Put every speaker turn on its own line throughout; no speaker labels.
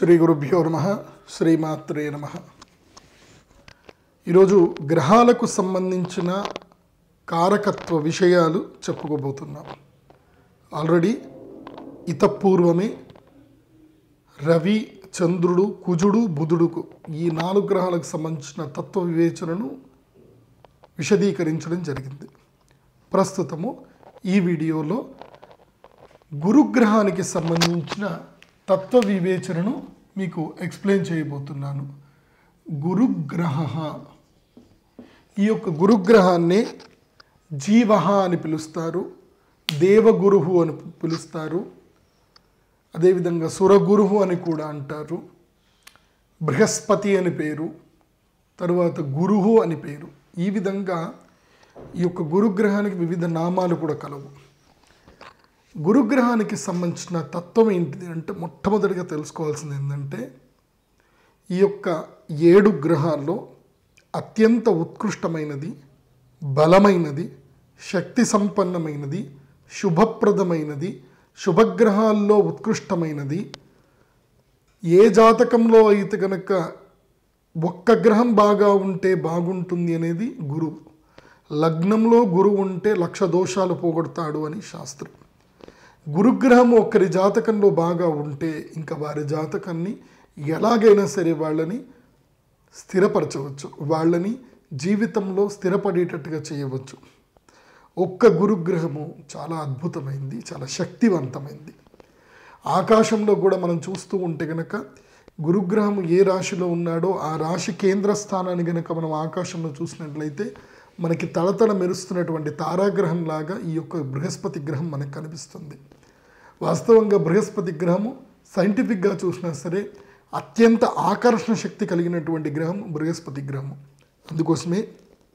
శ్రీ గురుభ్యో నమ శ్రీమాత్రే నమ ఈరోజు గ్రహాలకు సంబంధించిన కారకత్వ విషయాలు చెప్పుకోబోతున్నాం ఆల్రెడీ ఇతపూర్వమే రవి చంద్రుడు కుజుడు బుధుడుకు ఈ నాలుగు గ్రహాలకు సంబంధించిన తత్వ వివేచనను విశదీకరించడం జరిగింది ప్రస్తుతము ఈ వీడియోలో గురుగ్రహానికి సంబంధించిన తత్వ వివేచనను మీకు ఎక్స్ప్లెయిన్ చేయబోతున్నాను గురుగ్రహ ఈ యొక్క గురుగ్రహాన్ని జీవహ అని పిలుస్తారు దేవగురుహు అని పిలుస్తారు అదేవిధంగా సురగురుహు అని కూడా అంటారు బృహస్పతి అని పేరు తరువాత గురుహు అని పేరు ఈ విధంగా ఈ యొక్క గురుగ్రహానికి వివిధ నామాలు కూడా కలవు గురుగ్రహానికి సంబంధించిన తత్వం ఏంటిది అంటే మొట్టమొదటిగా తెలుసుకోవాల్సింది ఏంటంటే ఈ యొక్క ఏడు గ్రహాల్లో అత్యంత ఉత్కృష్టమైనది బలమైనది శక్తి సంపన్నమైనది శుభప్రదమైనది శుభగ్రహాల్లో ఉత్కృష్టమైనది ఏ జాతకంలో అయితే కనుక ఒక్క గ్రహం బాగా ఉంటే బాగుంటుంది అనేది గురువు లగ్నంలో గురువు ఉంటే లక్ష దోషాలు పోగొడతాడు అని శాస్త్రం గురుగ్రహం ఒక్కరి జాతకంలో బాగా ఉంటే ఇంకా వారి జాతకాన్ని ఎలాగైనా సరే వాళ్ళని స్థిరపరచవచ్చు వాళ్ళని జీవితంలో స్థిరపడేటట్టుగా చేయవచ్చు ఒక్క గురుగ్రహము చాలా అద్భుతమైంది చాలా శక్తివంతమైంది ఆకాశంలో కూడా మనం చూస్తూ ఉంటే గనక గురుగ్రహం ఏ రాశిలో ఉన్నాడో ఆ రాశి కేంద్ర స్థానాన్ని గనక మనం ఆకాశంలో చూసినట్లయితే మనకి తళతళ మెరుస్తున్నటువంటి తారాగ్రహం లాగా ఈ యొక్క బృహస్పతి గ్రహం మనకు కనిపిస్తుంది వాస్తవంగా బృహస్పతి గ్రహము సైంటిఫిక్గా చూసినా సరే అత్యంత ఆకర్షణ శక్తి కలిగినటువంటి గ్రహం బృహస్పతి గ్రహము అందుకోసమే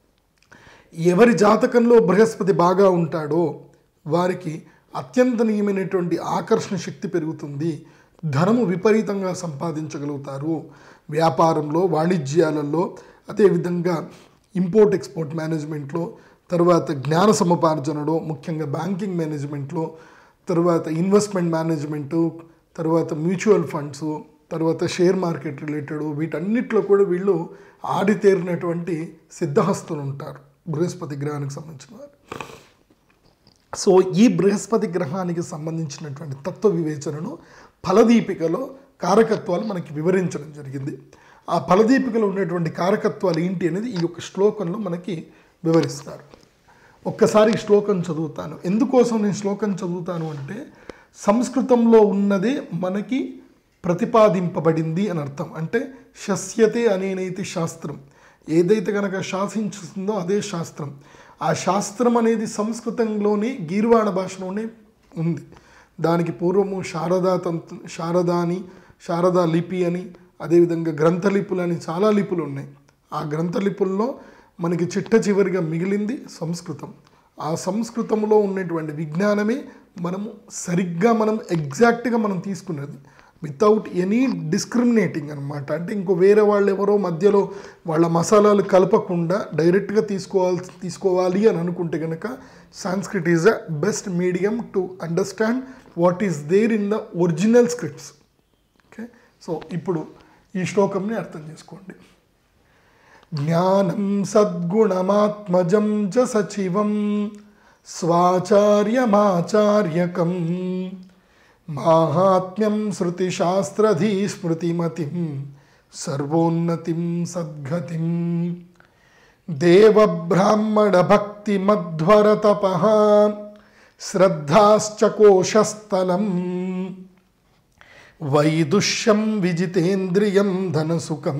ఎవరి జాతకంలో బృహస్పతి బాగా ఉంటాడో వారికి అత్యంతనీయమైనటువంటి ఆకర్షణ శక్తి పెరుగుతుంది ధనము విపరీతంగా సంపాదించగలుగుతారు వ్యాపారంలో వాణిజ్యాలలో అదేవిధంగా ఇంపోర్ట్ ఎక్స్పోర్ట్ మేనేజ్మెంట్లో తర్వాత జ్ఞాన సముపార్జనలో ముఖ్యంగా బ్యాంకింగ్ మేనేజ్మెంట్లో తర్వాత ఇన్వెస్ట్మెంట్ మేనేజ్మెంటు తర్వాత మ్యూచువల్ ఫండ్స్ తర్వాత షేర్ మార్కెట్ రిలేటెడ్ వీటన్నిటిలో కూడా వీళ్ళు ఆడితేరినటువంటి సిద్ధహస్తులు ఉంటారు బృహస్పతి గ్రహానికి సంబంధించిన వారు సో ఈ బృహస్పతి గ్రహానికి సంబంధించినటువంటి తత్వ వివేచనను ఫలదీపికలో కారకత్వాలు మనకి వివరించడం జరిగింది ఆ ఫలదీపికలో ఉన్నటువంటి కారకత్వాలు ఏంటి అనేది ఈ యొక్క శ్లోకంలో మనకి వివరిస్తారు ఒక్కసారి ఈ శ్లోకం చదువుతాను ఎందుకోసం నేను శ్లోకం చదువుతాను అంటే సంస్కృతంలో ఉన్నదే మనకి ప్రతిపాదింపబడింది అని అర్థం అంటే శస్యతే అనేనైతే శాస్త్రం ఏదైతే కనుక శాసించుతుందో అదే శాస్త్రం ఆ శాస్త్రం అనేది సంస్కృతంలోనే గీర్వాణ భాషలోనే ఉంది దానికి పూర్వము శారదా తంతు శారదాని శారదా లిపి అని అదేవిధంగా గ్రంథలిపులు అని చాలా లిపులు ఉన్నాయి ఆ గ్రంథలిపుల్లో మనకి చిట్ట చివరిగా మిగిలింది సంస్కృతం ఆ సంస్కృతంలో ఉన్నటువంటి విజ్ఞానమే మనము సరిగ్గా మనం ఎగ్జాక్ట్గా మనం తీసుకున్నది వితౌట్ ఎనీ డిస్క్రిమినేటింగ్ అనమాట అంటే ఇంకో వేరే వాళ్ళు ఎవరో మధ్యలో వాళ్ళ మసాలాలు కలపకుండా డైరెక్ట్గా తీసుకోవాలి తీసుకోవాలి అని అనుకుంటే కనుక Sanskrit is a best medium to understand what is there in the original scripts okay so ఇప్పుడు ఈ శ్లోకంని అర్థం చేసుకోండి జ్ఞానం సద్గుణమాత్మజం చ సచివం స్వాచార్యమాచార్యకం మాహాత్మ్యం శృతిశాస్త్రధీ స్మృతిమతిం సర్వోన్నతిం సద్గతిం దేవబ్రాహ్మణభక్తిమధ్వరతప శ్రద్ధాశ్చ కోశస్థలం వైదుష్యం విజితేంద్రియం ధనసుఖం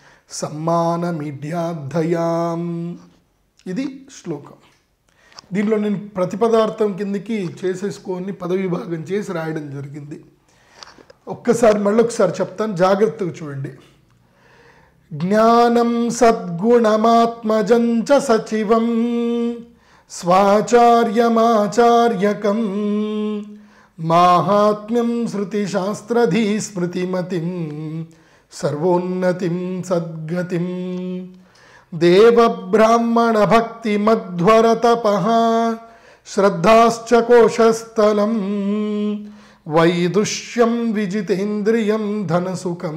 సమ్మానమిడ్యాధయాం ఇది శ్లోకం దీనిలో నేను ప్రతిపదార్థం కిందకి చేసేసుకొని పదవి భాగం చేసి రాయడం జరిగింది ఒక్కసారి మళ్ళొకసారి చెప్తాను జాగ్రత్తగా చూడండి జ్ఞానం సద్గుణమాత్మజం చ సచివం స్వాచార్యమాచార్యకం మాహాత్మ్యం శృతిశాస్త్రధీ స్మృతిమతిం సర్వోన్నతిం సద్గతిం దేవబ్రాహ్మణభక్తిమధ్వరతప శ్రద్ధాశ్చ కోశస్థలం వైదుష్యం విజితేంద్రియం ధనసుఖం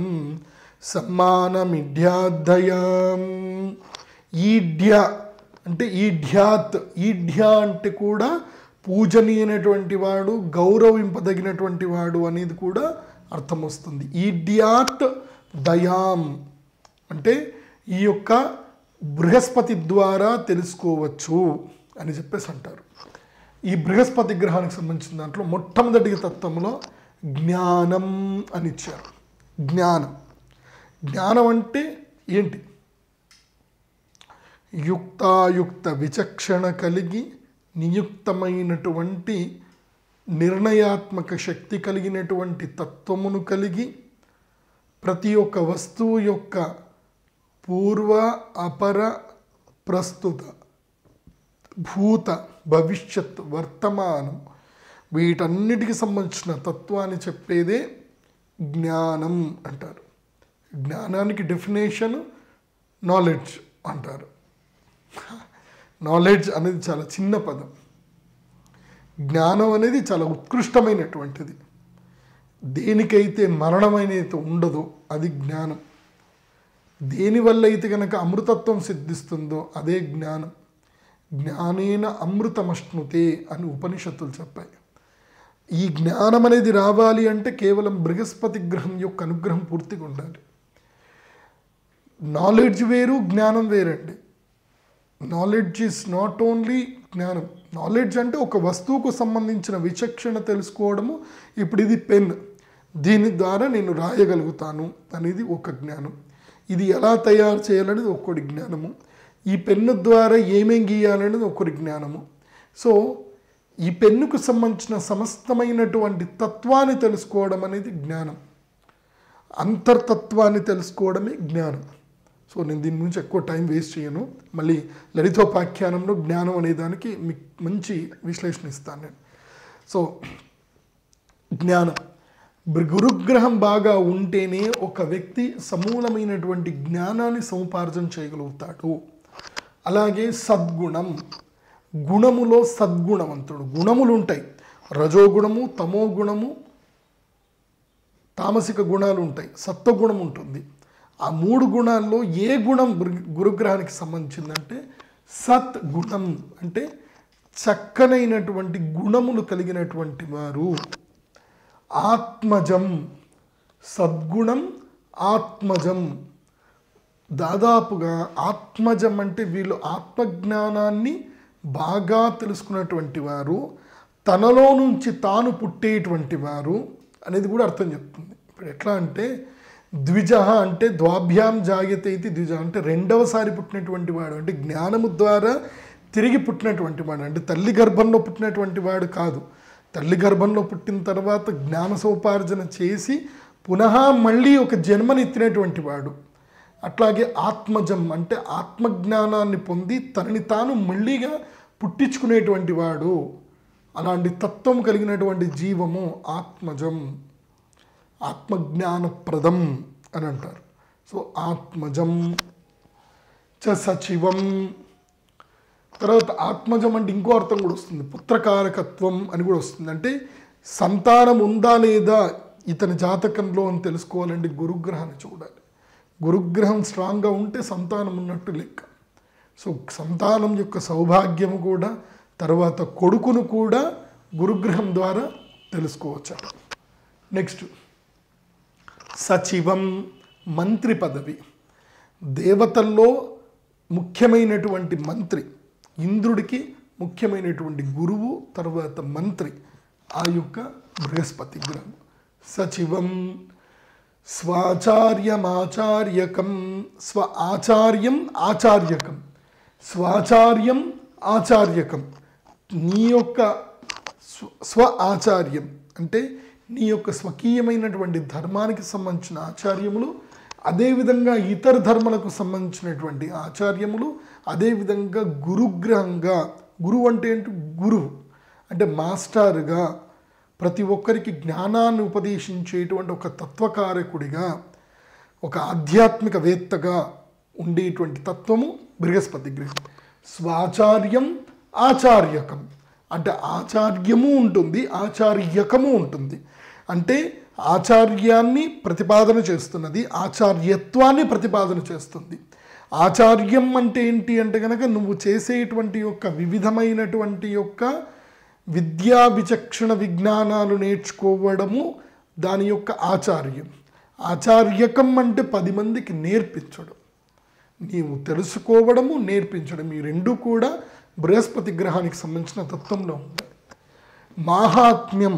సమ్మానమిడ్యాద్దయాం ఈఢ్య అంటే ఈఢ్యాత్ ఈఢ్య అంటే కూడా పూజనీయనటువంటి వాడు గౌరవింపదగినటువంటి వాడు అనేది కూడా అర్థం వస్తుంది ఈఢ్యాత్ దయాం అంటే ఈ యొక్క బృహస్పతి ద్వారా తెలుసుకోవచ్చు అని చెప్పేసి అంటారు ఈ బృహస్పతి గ్రహానికి సంబంధించిన దాంట్లో మొట్టమొదటి తత్వంలో జ్ఞానం అని ఇచ్చారు జ్ఞానం జ్ఞానం అంటే ఏంటి యుక్తాయుక్త విచక్షణ కలిగి నియుక్తమైనటువంటి నిర్ణయాత్మక శక్తి కలిగినటువంటి తత్వమును కలిగి ప్రతి ఒక్క వస్తువు యొక్క పూర్వ అపర ప్రస్తుత భూత భవిష్యత్ వర్తమానం వీటన్నిటికి సంబంధించిన తత్వాన్ని చెప్పేదే జ్ఞానం అంటారు జ్ఞానానికి డెఫినేషన్ నాలెడ్జ్ అంటారు నాలెడ్జ్ అనేది చాలా చిన్న పదం జ్ఞానం అనేది చాలా ఉత్కృష్టమైనటువంటిది దేనికైతే మరణమైనైతే ఉండదో అది జ్ఞానం దేనివల్ల అయితే కనుక అమృతత్వం సిద్ధిస్తుందో అదే జ్ఞానం జ్ఞానేన అమృతమశ్నుతే అని ఉపనిషత్తులు చెప్పాయి ఈ జ్ఞానం అనేది రావాలి అంటే కేవలం బృహస్పతి గ్రహం యొక్క అనుగ్రహం పూర్తిగా ఉండాలి నాలెడ్జ్ వేరు జ్ఞానం వేరండి నాలెడ్జ్ ఈజ్ నాట్ ఓన్లీ జ్ఞానం నాలెడ్జ్ అంటే ఒక వస్తువుకు సంబంధించిన విచక్షణ తెలుసుకోవడము ఇప్పుడు ఇది పెన్ దీని ద్వారా నేను రాయగలుగుతాను అనేది ఒక జ్ఞానం ఇది ఎలా తయారు చేయాలనేది ఒక్కటి జ్ఞానము ఈ పెన్ను ద్వారా ఏమేం గీయాలనేది ఒకటి జ్ఞానము సో ఈ పెన్నుకు సంబంధించిన సమస్తమైనటువంటి తత్వాన్ని తెలుసుకోవడం అనేది జ్ఞానం అంతర్తత్వాన్ని తెలుసుకోవడమే జ్ఞానం సో నేను దీని గురించి ఎక్కువ టైం వేస్ట్ చేయను మళ్ళీ లలితోపాఖ్యానంలో జ్ఞానం అనే దానికి మీకు మంచి విశ్లేషణ ఇస్తాను నేను సో జ్ఞానం బృ- గురుగ్రహం బాగా ఉంటేనే ఒక వ్యక్తి సమూలమైనటువంటి జ్ఞానాన్ని సముపార్జన చేయగలుగుతాడు అలాగే సద్గుణం గుణములో సద్గుణవంతుడు గుణములు ఉంటాయి రజోగుణము తమో గుణము తామసిక గుణాలు ఉంటాయి సత్వగుణం ఉంటుంది ఆ మూడు గుణాల్లో ఏ గుణం గురు- గురుగ్రహానికి సంబంధించిందంటే సత్ గుణం అంటే చక్కనైనటువంటి గుణములు కలిగినటువంటి వారు ఆత్మజం సద్గుణం ఆత్మజం దాదాపుగా ఆత్మజం అంటే వీళ్ళు ఆత్మజ్ఞానాన్ని బాగా తెలుసుకున్నటువంటి వారు తనలో నుంచి తాను పుట్టేటువంటి వారు అనేది కూడా అర్థం చెప్తుంది ఇప్పుడు ఎట్లా అంటే ద్విజ అంటే ద్వాభ్యాం జాగ్యత ఇది ద్విజ అంటే రెండవసారి పుట్టినటువంటి వాడు అంటే జ్ఞానము ద్వారా తిరిగి పుట్టినటువంటి వాడు అంటే తల్లి గర్భంలో పుట్టినటువంటి వాడు కాదు తల్లి గర్భంలో పుట్టిన తర్వాత జ్ఞాన సోపార్జన చేసి పునః మళ్ళీ ఒక జన్మనెత్తినటువంటి వాడు అట్లాగే ఆత్మజం అంటే ఆత్మజ్ఞానాన్ని పొంది తనని తాను మళ్ళీగా పుట్టించుకునేటువంటి వాడు అలాంటి తత్వం కలిగినటువంటి జీవము ఆత్మజం ఆత్మజ్ఞానప్రదం అని అంటారు సో ఆత్మజం చ సచివం తర్వాత ఆత్మజం అంటే ఇంకో అర్థం కూడా వస్తుంది పుత్రకారకత్వం అని కూడా వస్తుంది అంటే సంతానం ఉందా లేదా ఇతని జాతకంలో అని తెలుసుకోవాలంటే గురుగ్రహాన్ని చూడాలి గురుగ్రహం స్ట్రాంగ్గా ఉంటే సంతానం ఉన్నట్టు లెక్క సో సంతానం యొక్క సౌభాగ్యము కూడా తర్వాత కొడుకును కూడా గురుగ్రహం ద్వారా తెలుసుకోవచ్చట నెక్స్ట్ సచివం మంత్రి పదవి దేవతల్లో ముఖ్యమైనటువంటి మంత్రి ఇంద్రుడికి ముఖ్యమైనటువంటి గురువు తర్వాత మంత్రి ఆ యొక్క బృహస్పతి గ్రహం సచివం స్వాచార్యమాచార్యకం స్వ ఆచార్యం ఆచార్యకం స్వాచార్యం ఆచార్యకం నీ యొక్క స్వ స్వ ఆచార్యం అంటే నీ యొక్క స్వకీయమైనటువంటి ధర్మానికి సంబంధించిన ఆచార్యములు అదేవిధంగా ఇతర ధర్మాలకు సంబంధించినటువంటి ఆచార్యములు అదేవిధంగా గురుగ్రహంగా గురువు అంటే ఏంటి గురువు అంటే మాస్టర్గా ప్రతి ఒక్కరికి జ్ఞానాన్ని ఉపదేశించేటువంటి ఒక తత్వకారకుడిగా ఒక ఆధ్యాత్మికవేత్తగా ఉండేటువంటి తత్వము బృహస్పతి గ్రహం స్వాచార్యం ఆచార్యకం అంటే ఆచార్యము ఉంటుంది ఆచార్యకము ఉంటుంది అంటే ఆచార్యాన్ని ప్రతిపాదన చేస్తున్నది ఆచార్యత్వాన్ని ప్రతిపాదన చేస్తుంది ఆచార్యం అంటే ఏంటి అంటే కనుక నువ్వు చేసేటువంటి యొక్క వివిధమైనటువంటి యొక్క విద్యా విచక్షణ విజ్ఞానాలు నేర్చుకోవడము దాని యొక్క ఆచార్యం ఆచార్యకం అంటే పది మందికి నేర్పించడం నీవు తెలుసుకోవడము నేర్పించడం ఈ రెండు కూడా బృహస్పతి గ్రహానికి సంబంధించిన తత్వంలో ఉన్నాయి మాహాత్మ్యం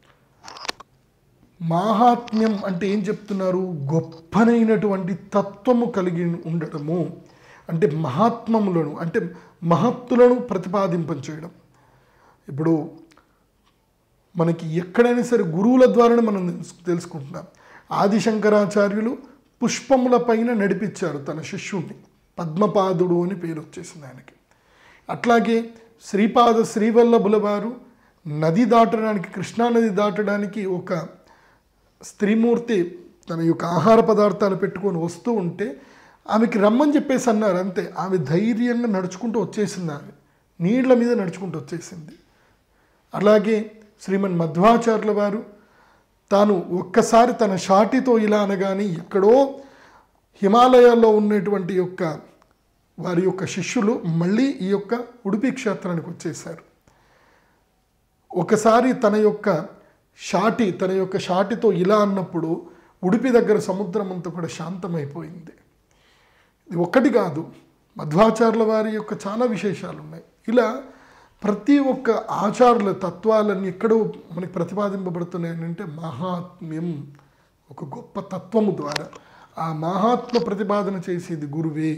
మాహాత్మ్యం అంటే ఏం చెప్తున్నారు గొప్పనైనటువంటి తత్వము కలిగి ఉండడము అంటే మహాత్మములను అంటే మహత్తులను ప్రతిపాదింప చేయడం ఇప్పుడు మనకి ఎక్కడైనా సరే గురువుల ద్వారానే మనం తెలుసు- తెలుసుకుంటున్నాం ఆదిశంకరాచార్యులు పుష్పముల పైన నడిపించారు తన శిష్యుణ్ణి పద్మపాదుడు అని పేరు వచ్చేసింది ఆయనకి అట్లాగే శ్రీపాద శ్రీవల్లభుల వారు నది దాటడానికి కృష్ణానది దాటడానికి ఒక స్త్రీమూర్తి తన యొక్క ఆహార పదార్థాలు పెట్టుకొని వస్తూ ఉంటే ఆమెకి రమ్మని చెప్పేసి అన్నారు అంతే ఆమె ధైర్యంగా నడుచుకుంటూ వచ్చేసింది ఆమె నీళ్ల మీద నడుచుకుంటూ వచ్చేసింది అలాగే శ్రీమన్ మధ్వాచార్యుల వారు తాను ఒక్కసారి తన షాటితో ఇలా అనగానే ఎక్కడో హిమాలయాల్లో ఉన్నటువంటి యొక్క వారి యొక్క శిష్యులు మళ్ళీ ఈ యొక్క ఉడిపి క్షేత్రానికి వచ్చేసారు ఒకసారి తన యొక్క షాటి తన యొక్క షాటితో ఇలా అన్నప్పుడు ఉడిపి దగ్గర సముద్రం అంతా కూడా శాంతమైపోయింది ఇది ఒక్కటి కాదు మధ్వాచార్యుల వారి యొక్క చాలా విశేషాలు ఉన్నాయి ఇలా ప్రతి ఒక్క ఆచారుల తత్వాలన్నీ ఎక్కడో మనకి ప్రతిపాదింపబడుతున్నాయి అంటే మహాత్మ్యం ఒక గొప్ప తత్వము ద్వారా ఆ మహాత్మ ప్రతిపాదన చేసేది గురువే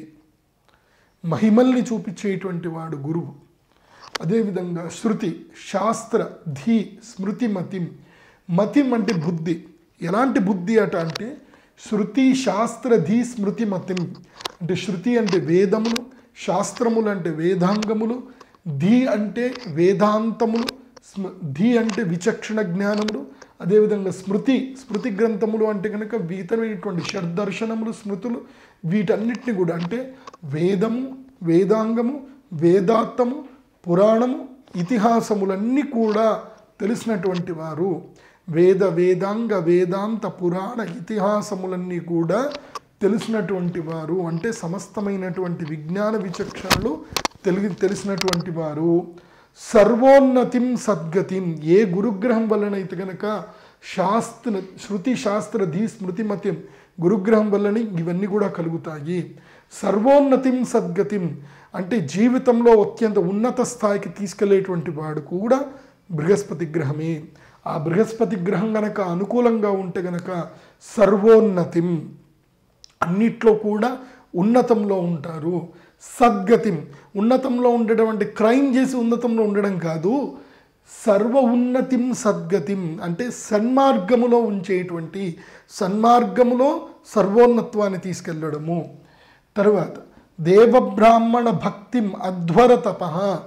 మహిమల్ని చూపించేటువంటి వాడు గురువు అదేవిధంగా శృతి శాస్త్ర ధీ స్మృతి మతిం మతిం అంటే బుద్ధి ఎలాంటి బుద్ధి అట అంటే శృతి శాస్త్ర ధీ స్మృతి మతిం అంటే శృతి అంటే వేదములు శాస్త్రములు అంటే వేదాంగములు ధీ అంటే వేదాంతములు స్మ ధీ అంటే విచక్షణ జ్ఞానములు అదేవిధంగా స్మృతి స్మృతి గ్రంథములు అంటే కనుక వీతమైనటువంటి షడ్దర్శనములు స్మృతులు వీటన్నిటిని కూడా అంటే వేదము వేదాంగము వేదాత్తము పురాణము ఇతిహాసములన్నీ కూడా తెలిసినటువంటి వారు వేద వేదాంగ వేదాంత పురాణ ఇతిహాసములన్నీ కూడా తెలిసినటువంటి వారు అంటే సమస్తమైనటువంటి విజ్ఞాన విచక్షణలు తెలివి తెలిసినటువంటి వారు సర్వోన్నతిం సద్గతిం ఏ గురుగ్రహం వలనైతే గనక శాస్త్ర శృతి శాస్త్ర ధీ స్మృతిమతిం గురుగ్రహం వల్లనే ఇవన్నీ కూడా కలుగుతాయి సర్వోన్నతిం సద్గతిం అంటే జీవితంలో అత్యంత ఉన్నత స్థాయికి తీసుకెళ్లేటువంటి వాడు కూడా బృహస్పతి గ్రహమే ఆ బృహస్పతి గ్రహం గనక అనుకూలంగా ఉంటే గనక సర్వోన్నతిం అన్నిట్లో కూడా ఉన్నతంలో ఉంటారు సద్గతిం ఉన్నతంలో ఉండడం అంటే క్రైమ్ చేసి ఉన్నతంలో ఉండడం కాదు సర్వ ఉన్నతిం సద్గతిం అంటే సన్మార్గములో ఉంచేటువంటి సన్మార్గములో సర్వోన్నత్వాన్ని తీసుకెళ్ళడము తర్వాత దేవబ్రాహ్మణ భక్తిం అధ్వర తప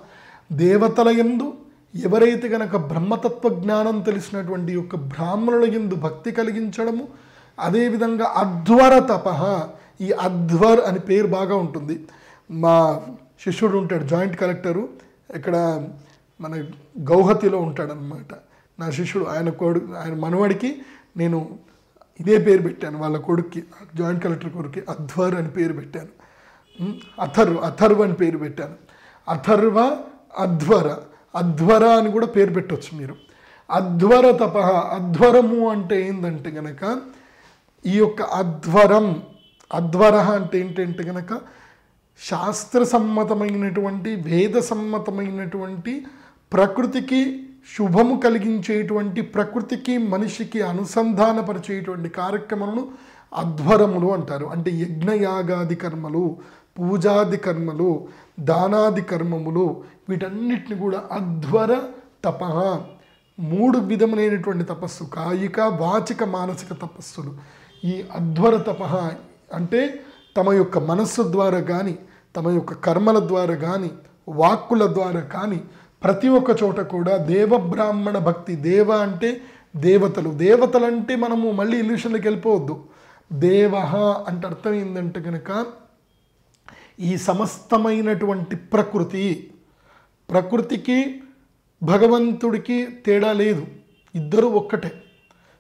దేవతల యందు ఎవరైతే గనక బ్రహ్మతత్వ జ్ఞానం తెలిసినటువంటి యొక్క బ్రాహ్మణుల యందు భక్తి కలిగించడము అదేవిధంగా అధ్వర తప ఈ అధ్వర్ అని పేరు బాగా ఉంటుంది మా శిష్యుడు ఉంటాడు జాయింట్ కలెక్టరు ఇక్కడ మన గౌహతిలో ఉంటాడనమాట నా శిష్యుడు ఆయన కొడుకు ఆయన మనవడికి నేను ఇదే పేరు పెట్టాను వాళ్ళ కొడుక్కి జాయింట్ కలెక్టర్ కొడుక్కి అధ్వర్ అని పేరు పెట్టాను ఉమ్, అథర్వ అథర్వ అని పేరు పెట్టాను అథర్వ అధ్వర అధ్వర అని కూడా పేరు పెట్టవచ్చు మీరు అధ్వర తప అధ్వరము అంటే ఏంటంటే గనక ఈ యొక్క అధ్వరం అధ్వర అంటే ఏంటంటే గనక శాస్త్ర సమ్మతమైనటువంటి వేద సమ్మతమైనటువంటి ప్రకృతికి శుభము కలిగించేటువంటి ప్రకృతికి మనిషికి అనుసంధానపరిచేటువంటి కార్యక్రమాలను అధ్వరములు అంటారు అంటే యజ్ఞయాగాది కర్మలు పూజాది కర్మలు దానాది కర్మములు వీటన్నిటిని కూడా అధ్వర తప మూడు విధములైనటువంటి తపస్సు కాయిక వాచిక మానసిక తపస్సులు ఈ అధ్వర తప అంటే తమ యొక్క మనస్సు ద్వారా కానీ తమ యొక్క కర్మల ద్వారా కానీ వాక్కుల ద్వారా కానీ ప్రతి ఒక్క చోట కూడా దేవ బ్రాహ్మణ భక్తి దేవ అంటే దేవతలు దేవతలు అంటే మనము మళ్ళీ ఇల్యూషన్లోకి వెళ్ళిపోవద్దు దేవ అంటే అర్థం ఏంటంటే కనుక ఈ సమస్తమైనటువంటి ప్రకృతి ప్రకృతికి భగవంతుడికి తేడా లేదు ఇద్దరు ఒక్కటే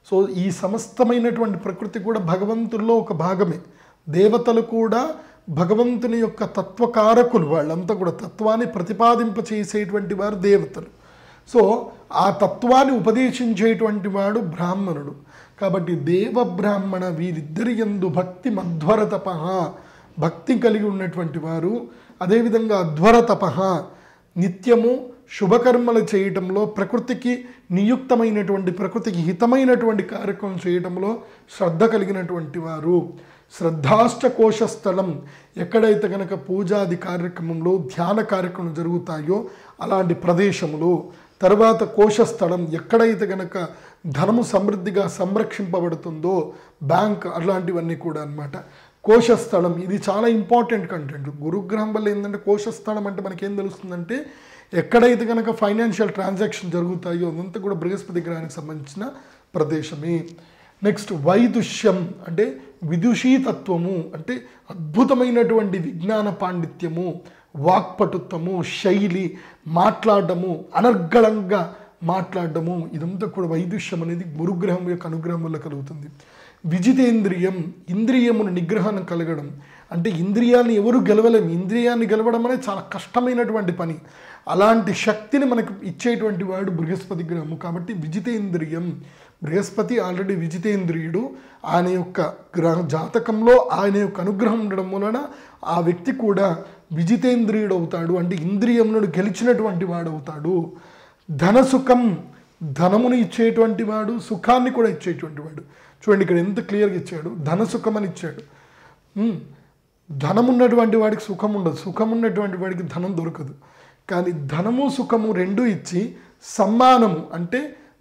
సో ఈ సమస్తమైనటువంటి ప్రకృతి కూడా భగవంతుల్లో ఒక భాగమే దేవతలు కూడా భగవంతుని యొక్క తత్వకారకులు వాళ్ళంతా కూడా తత్వాన్ని ప్రతిపాదింప చేసేటువంటి వారు దేవతలు సో ఆ తత్వాన్ని ఉపదేశించేటువంటి వాడు బ్రాహ్మణుడు కాబట్టి దేవ బ్రాహ్మణ వీరిద్దరి యందు భక్తి మధ్వర తప భక్తి కలిగి ఉన్నటువంటి వారు అదేవిధంగా అధ్వర తప నిత్యము శుభకర్మలు చేయటంలో ప్రకృతికి నియుక్తమైనటువంటి ప్రకృతికి హితమైనటువంటి కార్యక్రమం చేయటంలో శ్రద్ధ కలిగినటువంటి వారు శ్రద్ధాష్ట కోశ స్థలం ఎక్కడైతే కనుక పూజాది కార్యక్రమంలో ధ్యాన కార్యక్రమం జరుగుతాయో అలాంటి ప్రదేశములు తర్వాత కోశ స్థలం ఎక్కడైతే కనుక ధనము సమృద్ధిగా సంరక్షింపబడుతుందో బ్యాంక్ అలాంటివన్నీ కూడా అన్నమాట కోశ స్థలం ఇది చాలా ఇంపార్టెంట్ కంటెంట్ గురుగ్రహం వల్ల ఏంటంటే కోశ స్థలం అంటే మనకేం తెలుస్తుందంటే ఎక్కడైతే కనుక ఫైనాన్షియల్ ట్రాన్సాక్షన్ జరుగుతాయో అదంతా కూడా బృహస్పతి గ్రహానికి సంబంధించిన ప్రదేశమే నెక్స్ట్ వైదుష్యం అంటే విదుషీతత్వము అంటే అద్భుతమైనటువంటి విజ్ఞాన పాండిత్యము వాక్పటుత్వము శైలి మాట్లాడటము అనర్గళంగా మాట్లాడటము ఇదంతా కూడా వైదుష్యం అనేది గురుగ్రహం యొక్క అనుగ్రహం వల్ల కలుగుతుంది విజితేంద్రియం ఇంద్రియమును నిగ్రహం కలగడం అంటే ఇంద్రియాన్ని ఎవరు గెలవలేము ఇంద్రియాన్ని గెలవడం అనేది చాలా కష్టమైనటువంటి పని అలాంటి శక్తిని మనకు ఇచ్చేటువంటి వాడు బృహస్పతి గ్రహము కాబట్టి విజితేంద్రియం బృహస్పతి ఆల్రెడీ విజితేంద్రియుడు ఆయన యొక్క గ్రహ జాతకంలో ఆయన యొక్క అనుగ్రహం ఉండడం వలన ఆ వ్యక్తి కూడా విజితేంద్రియుడు అవుతాడు అంటే ఇంద్రియములను గెలిచినటువంటి వాడు అవుతాడు ధనసుఖం ధనముని ఇచ్చేటువంటి వాడు సుఖాన్ని కూడా ఇచ్చేటువంటి వాడు చూడండి ఇక్కడ ఎంత క్లియర్గా ఇచ్చాడు ధనసుఖం అని ఇచ్చాడు ఉమ్, ధనం ఉన్నటువంటి వాడికి సుఖం ఉండదు సుఖం ఉన్నటువంటి వాడికి ధనం దొరకదు కానీ ధనము సుఖము రెండు ఇచ్చి సమ్మానము అంటే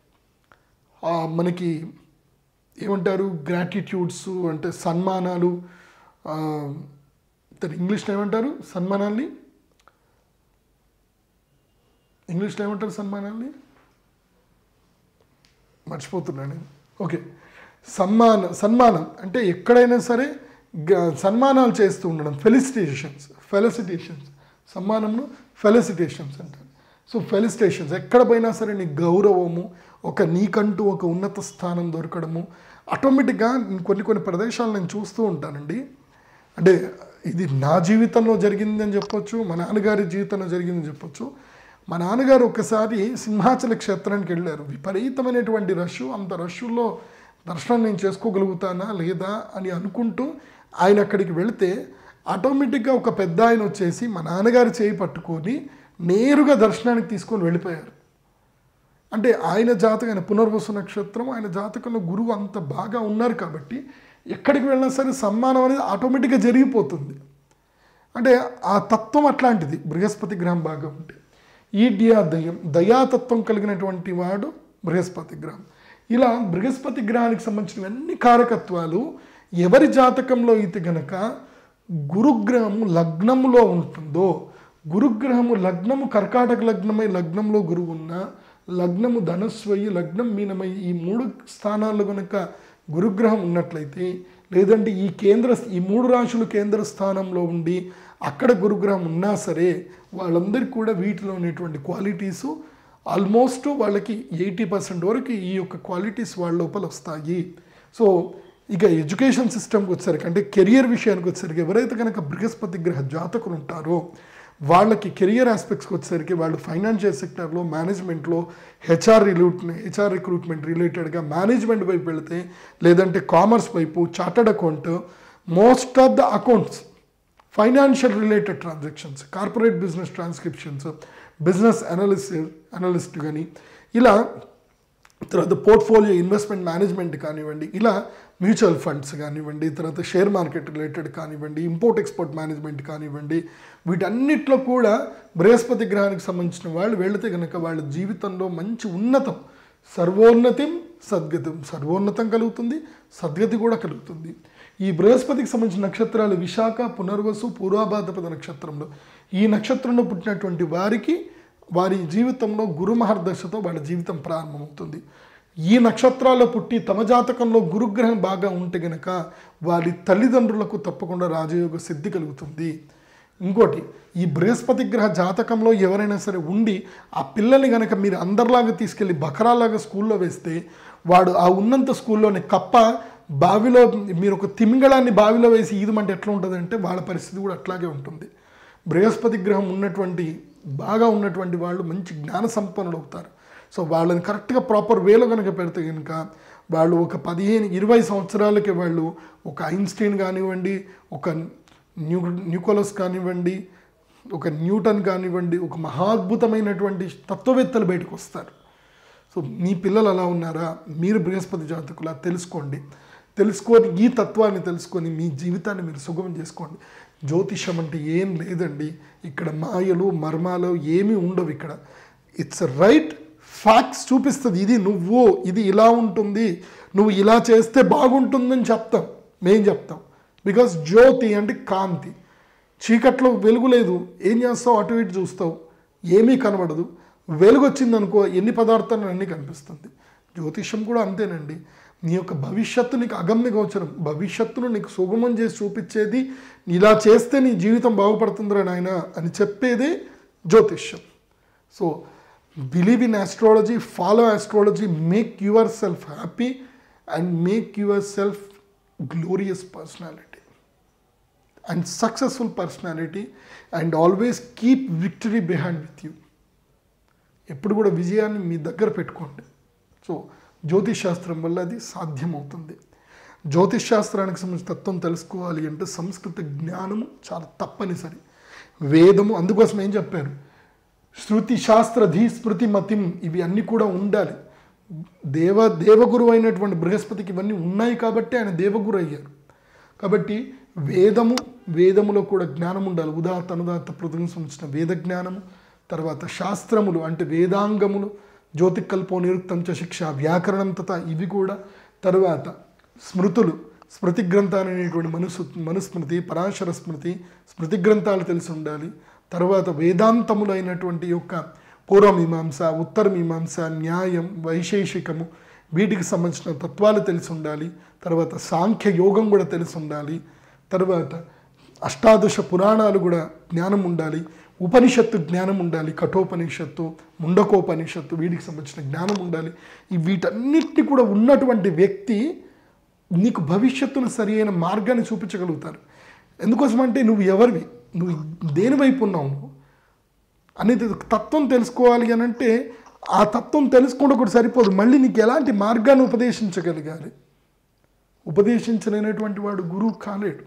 ఆ, మనకి ఏమంటారు గ్రాటిట్యూడ్స్ అంటే సన్మానాలు ఆ, దాన్ని ఇంగ్లీష్లో ఏమంటారు సన్మానాల్ని ఇంగ్లీష్లో ఏమంటారు సన్మానాల్ని మర్చిపోతున్నాను నేను ఓకే సన్మాన సన్మానం అంటే ఎక్కడైనా సరే గ- సన్మానాలు చేస్తూ ఉండడం ఫెలిసిటేషన్స్ ఫెలిసిటేషన్స్ సన్మానంను ఫెలిసిటేషన్స్ అంటారు సో ఫెలిసిటేషన్స్ ఎక్కడ పోయినా సరే నీ గౌరవము ఒక నీకంటూ ఒక ఉన్నత స్థానం దొరకడము ఆటోమేటిక్గా కొన్ని కొన్ని ప్రదేశాలు నేను చూస్తూ ఉంటానండి అంటే ఇది నా జీవితంలో జరిగిందని చెప్పొచ్చు మా నాన్నగారి జీవితంలో జరిగిందని చెప్పొచ్చు మా నాన్నగారు ఒకసారి సింహాచల క్షేత్రానికి వెళ్ళారు విపరీతమైనటువంటి రష్ అంత రష్లో దర్శనం నేను చేసుకోగలుగుతానా లేదా అని అనుకుంటూ ఆయన అక్కడికి వెళితే ఆటోమేటిక్గా ఒక పెద్ద ఆయన వచ్చేసి మా నాన్నగారి చేయి పట్టుకొని నేరుగా దర్శనానికి తీసుకొని వెళ్ళిపోయారు అంటే ఆయన జాతకం ఆయన పునర్వసు నక్షత్రం ఆయన జాతకంలో గురువు అంత బాగా ఉన్నారు కాబట్టి ఎక్కడికి వెళ్ళినా సరే సమ్మానం అనేది ఆటోమేటిక్గా జరిగిపోతుంది అంటే ఆ తత్వం అట్లాంటిది బృహస్పతి గ్రహం బాగా ఉంటే ఈడ్యా దయం దయాతత్వం కలిగినటువంటి వాడు బృహస్పతి గ్రహం ఇలా బృహస్పతి గ్రహానికి సంబంధించిన అన్ని కారకత్వాలు ఎవరి జాతకంలో అయితే గనక గురుగ్రహము లగ్నములో ఉంటుందో గురుగ్రహము లగ్నము కర్కాటక లగ్నమై లగ్నంలో గురువు ఉన్న లగ్నము ధనస్వయి లగ్నం మీనమై ఈ మూడు స్థానాల్లో కనుక గురుగ్రహం ఉన్నట్లయితే లేదంటే ఈ కేంద్ర ఈ మూడు రాశులు కేంద్ర స్థానంలో ఉండి అక్కడ గురుగ్రహం ఉన్నా సరే వాళ్ళందరికీ కూడా వీటిలో ఉన్నటువంటి క్వాలిటీసు ఆల్మోస్ట్ వాళ్ళకి ఎయిటీ పర్సెంట్ వరకు ఈ యొక్క క్వాలిటీస్ వాళ్ళ లోపల వస్తాయి సో ఇక ఎడ్యుకేషన్ సిస్టమ్కి వచ్చేసరికి అంటే కెరియర్ విషయానికి వచ్చేసరికి ఎవరైతే కనుక బృహస్పతి గ్రహ జాతకులు ఉంటారో వాళ్ళకి కెరియర్ ఆస్పెక్ట్స్కి వచ్చేసరికి వాళ్ళు ఫైనాన్షియల్ సెక్టర్లో మేనేజ్మెంట్లో హెచ్ఆర్ రిలూట్ హెచ్ఆర్ రిక్రూట్మెంట్ రిలేటెడ్గా మేనేజ్మెంట్ వైపు వెళితే లేదంటే కామర్స్ వైపు chartered account most of the accounts financial related transactions corporate business transcriptions business analysis analyst కానీ ఇలా తర్వాత పోర్ట్ఫోలియో ఇన్వెస్ట్మెంట్ మేనేజ్మెంట్ కానివ్వండి ఇలా మ్యూచువల్ ఫండ్స్ కానివ్వండి తర్వాత షేర్ మార్కెట్ రిలేటెడ్ కానివ్వండి ఇంపోర్ట్ ఎక్స్పోర్ట్ మేనేజ్మెంట్ కానివ్వండి వీటన్నిటిలో కూడా బృహస్పతి గ్రహానికి సంబంధించిన వాళ్ళు వెళితే కనుక వాళ్ళ జీవితంలో మంచి ఉన్నతం సర్వోన్నతం సద్గతం సర్వోన్నతం కలుగుతుంది సద్గతి కూడా కలుగుతుంది ఈ బృహస్పతికి సంబంధించిన నక్షత్రాలు విశాఖ పునర్వసు పూర్వాభాద్రపద నక్షత్రంలో ఈ నక్షత్రంలో పుట్టినటువంటి వారికి వారి జీవితంలో గురు మహర్దశతో వాళ్ళ జీవితం ప్రారంభమవుతుంది ఈ నక్షత్రాల్లో పుట్టి తమ జాతకంలో గురుగ్రహం బాగా ఉంటే గనక వారి తల్లిదండ్రులకు తప్పకుండా రాజయోగ సిద్ధి కలుగుతుంది ఇంకోటి ఈ బృహస్పతి గ్రహ జాతకంలో ఎవరైనా సరే ఉండి ఆ పిల్లల్ని కనుక మీరు అందరిలాగా తీసుకెళ్ళి బకరాలాగా స్కూల్లో వేస్తే వాడు ఆ ఉన్నంత స్కూల్లోని కప్ప బావిలో మీరు ఒక తిమింగళాన్ని బావిలో వేసి ఈదమంటే ఎట్లా ఉంటుంది అంటే వాళ్ళ పరిస్థితి కూడా అట్లాగే ఉంటుంది బృహస్పతి గ్రహం ఉన్నటువంటి బాగా ఉన్నటువంటి వాళ్ళు మంచి జ్ఞాన సంపన్నులు అవుతారు సో వాళ్ళని కరెక్ట్గా ప్రాపర్ వేలో కనుక పెడితే కనుక వాళ్ళు ఒక పదిహేను ఇరవై సంవత్సరాలకి వాళ్ళు ఒక ఐన్స్టీన్ కానివ్వండి ఒక న్యూ న్యూకోలస్ కానివ్వండి ఒక న్యూటన్ కానివ్వండి ఒక మహాద్భుతమైనటువంటి తత్వవేత్తలు బయటకు వస్తారు సో మీ పిల్లలు అలా ఉన్నారా మీరు బృహస్పతి జాతకులా తెలుసుకోండి తెలుసుకొని ఈ తత్వాన్ని తెలుసుకొని మీ జీవితాన్ని మీరు సుగమం చేసుకోండి జ్యోతిషం అంటే ఏం లేదండి ఇక్కడ మాయలు మర్మాలు ఏమీ ఉండవు ఇక్కడ ఇట్స్ రైట్ ఫ్యాక్ట్స్ చూపిస్తుంది ఇది నువ్వు ఇది ఇలా ఉంటుంది నువ్వు ఇలా చేస్తే బాగుంటుందని చెప్తాం మేం చెప్తాం బికాస్ జ్యోతి అంటే కాంతి చీకట్లో వెలుగు లేదు ఏం చేస్తావు అటు ఇటు చూస్తావు ఏమీ కనబడదు వెలుగు వచ్చిందనుకో ఎన్ని పదార్థాలు అన్నీ కనిపిస్తుంది జ్యోతిషం కూడా అంతేనండి నీ యొక్క భవిష్యత్తు నీకు అగమ్య గోచరం భవిష్యత్తును నీకు సుగమం చేసి చూపించేది ఇలా చేస్తే నీ జీవితం బాగుపడుతుందిరా నాయన అని చెప్పేదే జ్యోతిష్యం so believe in astrology follow astrology make yourself happy and make yourself glorious personality and successful personality and always keep victory behind with you ఎప్పుడు కూడా విజయాన్ని మీ దగ్గర పెట్టుకోండి సో జ్యోతిష్ శాస్త్రం వల్ల అది సాధ్యమవుతుంది జ్యోతిష్ శాస్త్రానికి సంబంధించిన తత్వం తెలుసుకోవాలి అంటే సంస్కృత జ్ఞానము చాలా తప్పనిసరి వేదము అందుకోసం ఏం చెప్పారు శృతి శాస్త్ర ధీ స్మృతి మతిం ఇవి అన్నీ కూడా ఉండాలి దేవ దేవగురు అయినటువంటి బృహస్పతికి ఇవన్నీ ఉన్నాయి కాబట్టి ఆయన దేవగురు అయ్యారు కాబట్టి వేదము వేదములో కూడా జ్ఞానం ఉండాలి ఉదాత్త అనుదాత్త పృథులకు సంబంధించిన వేద జ్ఞానము తర్వాత శాస్త్రములు అంటే వేదాంగములు జ్యోతికల్పో నిరుక్తం చ శిక్ష వ్యాకరణం తత ఇవి కూడా తర్వాత స్మృతులు స్మృతి గ్రంథాలు అనేటువంటి మనుసు మనుస్మృతి పరాశర స్మృతి స్మృతి గ్రంథాలు తెలిసి ఉండాలి తర్వాత వేదాంతములైనటువంటి యొక్క పూర్వమీమాంస ఉత్తర మీమాంస న్యాయం వైశేషికము వీటికి సంబంధించిన తత్వాలు తెలిసి ఉండాలి తర్వాత సాంఖ్య యోగం కూడా తెలిసి ఉండాలి తర్వాత అష్టాదశ పురాణాలు కూడా జ్ఞానం ఉండాలి ఉపనిషత్తు జ్ఞానం ఉండాలి కఠోపనిషత్తు ముండకోపనిషత్తు వీటికి సంబంధించిన జ్ఞానం ఉండాలి ఈ వీటన్నిటిని కూడా ఉన్నటువంటి వ్యక్తి నీకు భవిష్యత్తును సరి అయిన మార్గాన్ని చూపించగలుగుతారు ఎందుకోసం అంటే నువ్వు ఎవరివి నువ్వు దేని వైపు ఉన్నావు నువ్వు అనేది తత్వం తెలుసుకోవాలి అని అంటే ఆ తత్వం తెలుసుకోవడం కూడా సరిపోదు మళ్ళీ నీకు ఎలాంటి మార్గాన్ని ఉపదేశించగలిగాలి ఉపదేశించలేనటువంటి వాడు గురువు కాలేడు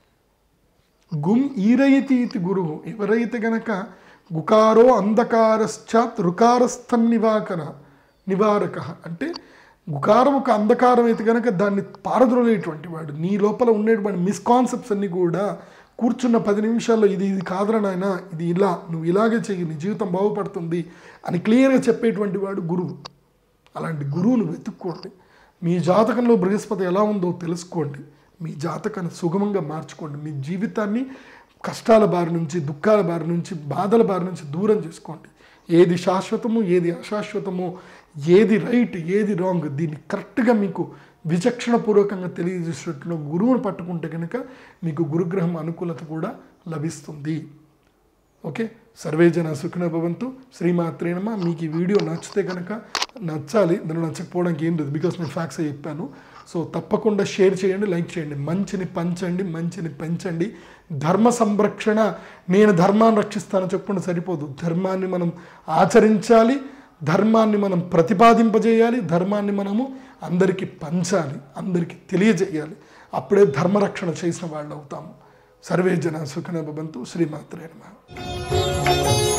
గుమ్ ఈరయితి ఇతి గురువు ఎవరైతే గనక గుకారో అంధకారశ్చాత్ రుకారస్థం నివాకర నివారక అంటే గుకారం ఒక అంధకారం అయితే కనుక దాన్ని పారద్రోలేటువంటి వాడు నీ లోపల ఉండేటువంటి మిస్కాన్సెప్ట్స్ అన్నీ కూడా కూర్చున్న పది నిమిషాల్లో ఇది ఇది కాదురా నాయన ఇది ఇలా నువ్వు ఇలాగే చెయ్యి నీ జీవితం బాగుపడుతుంది అని క్లియర్గా చెప్పేటువంటి వాడు గురువు అలాంటి గురువును వెతుక్కోండి మీ జాతకంలో బృహస్పతి ఎలా ఉందో తెలుసుకోండి మీ జాతకాన్ని సుగమంగా మార్చుకోండి మీ జీవితాన్ని కష్టాల బారి నుంచి దుఃఖాల బారి నుంచి బాధల బారి నుంచి దూరం చేసుకోండి ఏది శాశ్వతము ఏది అశాశ్వతము ఏది రైట్ ఏది రాంగ్ దీన్ని కరెక్ట్గా మీకు విచక్షణపూర్వకంగా తెలియజేసేట్లు గురువును పట్టుకుంటే కనుక మీకు గురుగ్రహం అనుకూలత కూడా లభిస్తుంది ఓకే సర్వే జన సుఖిన భవంతు శ్రీమాత్రే నమ మీకు ఈ వీడియో నచ్చితే కనుక నచ్చాలి దాన్ని నచ్చకపోవడానికి ఏం లేదు బికాస్ నేను ఫ్యాక్స్ చెప్పాను సో తప్పకుండా షేర్ చేయండి లైక్ చేయండి మంచిని పంచండి మంచిని పెంచండి ధర్మ సంరక్షణ నేను ధర్మాన్ని రక్షిస్తాను చెప్పుకుంటే సరిపోదు ధర్మాన్ని మనం ఆచరించాలి ధర్మాన్ని మనం ప్రతిపాదింపజేయాలి ధర్మాన్ని మనము అందరికీ పంచాలి అందరికీ తెలియజేయాలి అప్పుడే ధర్మరక్షణ చేసిన వాళ్ళు అవుతాము సర్వే జన సుఖన భవంతు శ్రీమాత్రే నమ